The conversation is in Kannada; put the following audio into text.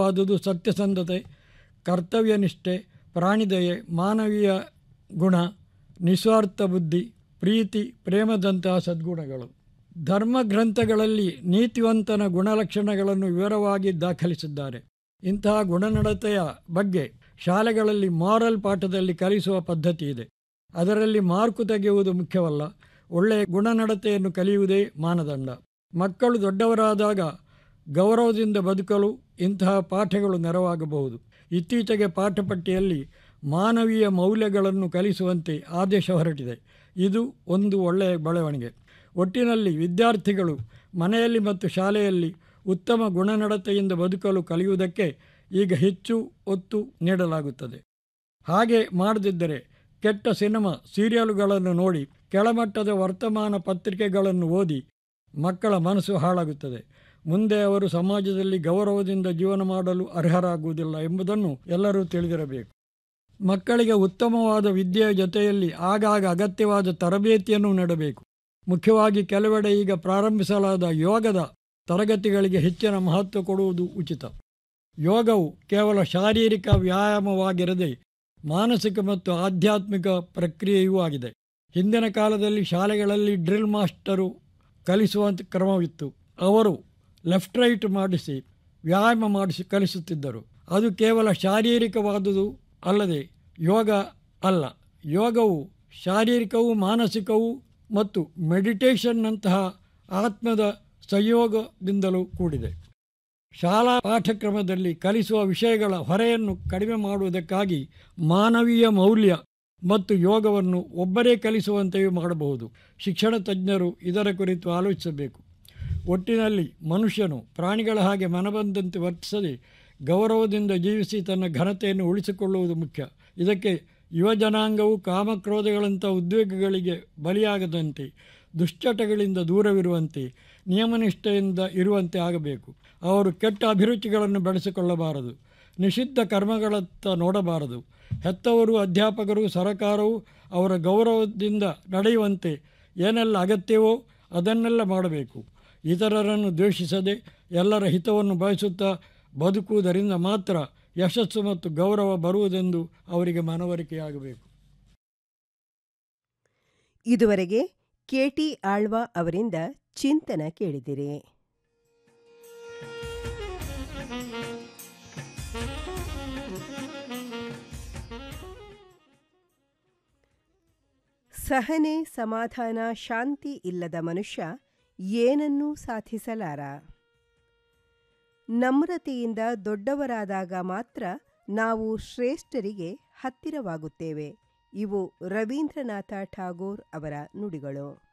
ಮುಖ್ಯವಾದುದು ಸತ್ಯಸಂಧತೆ ಕರ್ತವ್ಯನಿಷ್ಠೆ ಪ್ರಾಣಿದಯೆ ಮಾನವೀಯ ಗುಣ ನಿಸ್ವಾರ್ಥ ಬುದ್ಧಿ ಪ್ರೀತಿ ಪ್ರೇಮದಂತಹ ಸದ್ಗುಣಗಳು ಧರ್ಮ ಗ್ರಂಥಗಳಲ್ಲಿ ನೀತಿವಂತನ ಗುಣಲಕ್ಷಣಗಳನ್ನು ವಿವರವಾಗಿ ದಾಖಲಿಸಿದ್ದಾರೆ ಇಂತಹ ಗುಣನಡತೆಯ ಬಗ್ಗೆ ಶಾಲೆಗಳಲ್ಲಿ ಮಾರಲ್ ಪಾಠದಲ್ಲಿ ಕಲಿಸುವ ಪದ್ಧತಿ ಇದೆ ಅದರಲ್ಲಿ ಮಾರ್ಕು ತೆಗೆಯುವುದು ಮುಖ್ಯವಲ್ಲ ಒಳ್ಳೆಯ ಗುಣನಡತೆಯನ್ನು ಕಲಿಯುವುದೇ ಮಾನದಂಡ ಮಕ್ಕಳು ದೊಡ್ಡವರಾದಾಗ ಗೌರವದಿಂದ ಬದುಕಲು ಇಂತಹ ಪಾಠಗಳು ನೆರವಾಗಬಹುದು ಇತ್ತೀಚೆಗೆ ಪಾಠಪಟ್ಟಿಯಲ್ಲಿ ಮಾನವೀಯ ಮೌಲ್ಯಗಳನ್ನು ಕಲಿಸುವಂತೆ ಆದೇಶ ಹೊರಟಿದೆ ಇದು ಒಂದು ಒಳ್ಳೆಯ ಬೆಳವಣಿಗೆ ಒಟ್ಟಿನಲ್ಲಿ ವಿದ್ಯಾರ್ಥಿಗಳು ಮನೆಯಲ್ಲಿ ಮತ್ತು ಶಾಲೆಯಲ್ಲಿ ಉತ್ತಮ ಗುಣನಡತೆಯಿಂದ ಬದುಕಲು ಕಲಿಯುವುದಕ್ಕೆ ಈಗ ಹೆಚ್ಚು ಒತ್ತು ನೀಡಲಾಗುತ್ತದೆ ಹಾಗೆ ಮಾಡದಿದ್ದರೆ ಕೆಟ್ಟ ಸಿನಿಮಾ ಸೀರಿಯಲ್ಗಳನ್ನು ನೋಡಿ ಕೆಳಮಟ್ಟದ ವರ್ತಮಾನ ಪತ್ರಿಕೆಗಳನ್ನು ಓದಿ ಮಕ್ಕಳ ಮನಸ್ಸು ಹಾಳಾಗುತ್ತದೆ ಮುಂದೆ ಅವರು ಸಮಾಜದಲ್ಲಿ ಗೌರವದಿಂದ ಜೀವನ ಮಾಡಲು ಅರ್ಹರಾಗುವುದಿಲ್ಲ ಎಂಬುದನ್ನು ಎಲ್ಲರೂ ತಿಳಿದಿರಬೇಕು ಮಕ್ಕಳಿಗೆ ಉತ್ತಮವಾದ ವಿದ್ಯೆಯ ಜೊತೆಯಲ್ಲಿ ಆಗಾಗ ಅಗತ್ಯವಾದ ತರಬೇತಿಯನ್ನು ನೀಡಬೇಕು ಮುಖ್ಯವಾಗಿ ಕೆಲವೆಡೆ ಈಗ ಪ್ರಾರಂಭಿಸಲಾದ ಯೋಗದ ತರಗತಿಗಳಿಗೆ ಹೆಚ್ಚಿನ ಮಹತ್ವ ಕೊಡುವುದು ಉಚಿತ ಯೋಗವು ಕೇವಲ ಶಾರೀರಿಕ ವ್ಯಾಯಾಮವಾಗಿರದೆ ಮಾನಸಿಕ ಮತ್ತು ಆಧ್ಯಾತ್ಮಿಕ ಪ್ರಕ್ರಿಯೆಯೂ ಆಗಿದೆ ಹಿಂದಿನ ಕಾಲದಲ್ಲಿ ಶಾಲೆಗಳಲ್ಲಿ ಡ್ರಿಲ್ ಮಾಸ್ಟರು ಕಲಿಸುವಂಥ ಕ್ರಮವಿತ್ತು ಅವರು ಲೆಫ್ಟ್ ರೈಟ್ ಮಾಡಿಸಿ ವ್ಯಾಯಾಮ ಮಾಡಿಸಿ ಕಲಿಸುತ್ತಿದ್ದರು ಅದು ಕೇವಲ ಶಾರೀರಿಕವಾದುದು ಅಲ್ಲದೆ ಯೋಗ ಅಲ್ಲ ಯೋಗವು ಶಾರೀರಿಕವೂ ಮಾನಸಿಕವೂ ಮತ್ತು ಮೆಡಿಟೇಷನ್ನಂತಹ ಆತ್ಮದ ಸಂಯೋಗದಿಂದಲೂ ಕೂಡಿದೆ ಶಾಲಾ ಪಾಠಕ್ರಮದಲ್ಲಿ ಕಲಿಸುವ ವಿಷಯಗಳ ಹೊರೆಯನ್ನು ಕಡಿಮೆ ಮಾಡುವುದಕ್ಕಾಗಿ ಮಾನವೀಯ ಮೌಲ್ಯ ಮತ್ತು ಯೋಗವನ್ನು ಒಬ್ಬರೇ ಕಲಿಸುವಂತೆಯೂ ಮಾಡಬಹುದು ಶಿಕ್ಷಣ ತಜ್ಞರು ಇದರ ಕುರಿತು ಆಲೋಚಿಸಬೇಕು ಒಟ್ಟಿನಲ್ಲಿ ಮನುಷ್ಯನು ಪ್ರಾಣಿಗಳ ಹಾಗೆ ಮನಬಂದಂತೆ ವರ್ತಿಸದೆ ಗೌರವದಿಂದ ಜೀವಿಸಿ ತನ್ನ ಘನತೆಯನ್ನು ಉಳಿಸಿಕೊಳ್ಳುವುದು ಮುಖ್ಯ ಇದಕ್ಕೆ ಯುವ ಜನಾಂಗವು ಕಾಮಕ್ರೋಧಗಳಂಥ ಉದ್ವೇಗಗಳಿಗೆ ಬಲಿಯಾಗದಂತೆ ದುಶ್ಚಟಗಳಿಂದ ದೂರವಿರುವಂತೆ ನಿಯಮನಿಷ್ಠೆಯಿಂದ ಇರುವಂತೆ ಆಗಬೇಕು ಅವರು ಕೆಟ್ಟ ಅಭಿರುಚಿಗಳನ್ನು ಬೆಳೆಸಿಕೊಳ್ಳಬಾರದು ನಿಷಿದ್ಧ ಕರ್ಮಗಳತ್ತ ನೋಡಬಾರದು ಹೆತ್ತವರು ಅಧ್ಯಾಪಕರು ಸರಕಾರವು ಅವರ ಗೌರವದಿಂದ ನಡೆಯುವಂತೆ ಏನೆಲ್ಲ ಅಗತ್ಯವೋ ಅದನ್ನೆಲ್ಲ ಮಾಡಬೇಕು ಇತರರನ್ನು ದ್ವೇಷಿಸದೆ ಎಲ್ಲರ ಹಿತವನ್ನು ಬಯಸುತ್ತಾ ಬದುಕುವುದರಿಂದ ಮಾತ್ರ ಯಶಸ್ಸು ಮತ್ತು ಗೌರವ ಬರುವುದೆಂದು ಅವರಿಗೆ ಮನವರಿಕೆಯಾಗಬೇಕು ಇದುವರೆಗೆ ಕೆಟಿ ಆಳ್ವ ಅವರಿಂದ ಚಿಂತನ ಕೇಳಿದಿರಿ ಸಹನೆ ಸಮಾಧಾನ ಶಾಂತಿ ಇಲ್ಲದ ಮನುಷ್ಯ ಏನನ್ನೂ ಸಾಧಿಸಲಾರ ನಮ್ರತೆಯಿಂದ ದೊಡ್ಡವರಾದಾಗ ಮಾತ್ರ ನಾವು ಶ್ರೇಷ್ಠರಿಗೆ ಹತ್ತಿರವಾಗುತ್ತೇವೆ ಇವು ರವೀಂದ್ರನಾಥ ಠಾಗೋರ್ ಅವರ ನುಡಿಗಳು